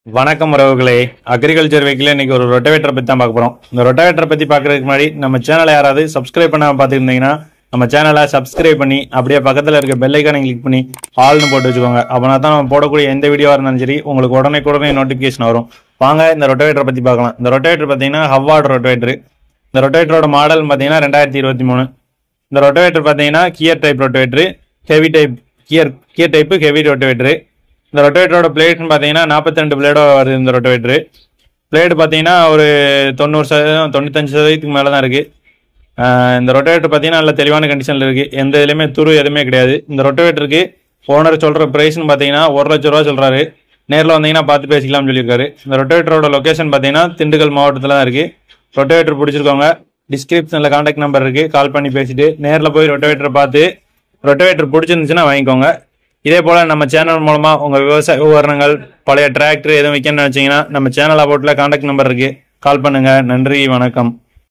வணக்கம் உறவுகளே agriculture vehicle இன்னைக்கு ஒரு ரொட்டவேட்டரை பத்தி தான் பார்க்க போறோம் இந்த ரொட்டவேட்டரை பத்தி பார்க்கறதுக்கு முன்னாடி நம்ம சேனலை யாராவது சப்ஸ்கிரைப் பண்ணாம பார்த்துருந்தீங்கன்னா நம்ம சேனலை சப்ஸ்கிரைப் பண்ணி அப்படியே பக்கத்துல இருக்க பெல் ஐக்கானை கிளிக் பண்ணி ஆல்னு போட்டு வச்சுக்கோங்க அப்பனா தான் நம்ம போடக்கூடிய எந்த வீடியோவா இருந்தாலும் சரி உங்களுக்கு உடனே உடனே நோட்டிபிகேஷன் வரும் வாங்க இந்த ரொட்டவேட்டரை பத்தி பார்க்கலாம் இந்த ரொட்டவேட்டர் பார்த்தீங்கன்னா ஹவ்வார்டு ரொட்டவேட்டர் இந்த ரொட்டவேட்டரோட மாடல் பார்த்தீங்கன்னா ரெண்டாயிரத்தி இருபத்தி மூணு இந்த ரொட்டவேட்டர் பார்த்தீங்கன்னா gear type rotavator heavy type gear gear type heavy rotavator இந்த ரொட்டவேட்டரோட பிளேட்னு பார்த்தீங்கன்னா நாற்பத்தி ரெண்டு பிளேடோ வருது இந்த ரொட்டவேட்டர் பிளேடு பார்த்தீங்கன்னா ஒரு தொண்ணூறு சதவீதம் தொண்ணூத்தஞ்சு சதவீதத்துக்கு மேலே தான் இருக்குது இந்த ரொட்டவேட்டர் பார்த்தீங்கன்னா நல்ல தெளிவான கண்டிஷனில் இருக்குது எந்த இதுலையுமே துரு எதுவுமே கிடையாது இந்த ரொட்டவேட்டருக்கு ஓனர் சொல்கிற ப்ரைஸ்னு பார்த்தீங்கன்னா ஒரு லட்ச ரூபா சொல்கிறாரு நேரில் வந்தீங்கன்னா பார்த்து பேசிக்கலாம்னு சொல்லியிருக்காரு இந்த ரொட்டவேட்டரோட லொக்கேஷன் பார்த்தீங்கன்னா திண்டுக்கல் மாவட்டத்தில் தான் இருக்குது ரொட்டவேட்டர் பிடிச்சிருக்கவங்க டிஸ்கிரிப்ஷனில் காண்டாக்ட் நம்பர் இருக்குது கால் பண்ணி பேசிட்டு நேரில் போய் ரொட்டவேட்டரை பார்த்து ரொட்டவேட்டர் பிடிச்சிருந்துச்சுன்னா வாங்கிக்கோங்க இதே போல் நம்ம சேனல் மூலமாக உங்கள் விவசாய உபகரணங்கள் பழைய டிராக்டர் எதுவும் விற்கணும்னு நினச்சிங்கன்னா நம்ம சேனல் அபவுட்டில் காண்டாக்ட் நம்பர் இருக்குது கால் பண்ணுங்கள் நன்றி வணக்கம்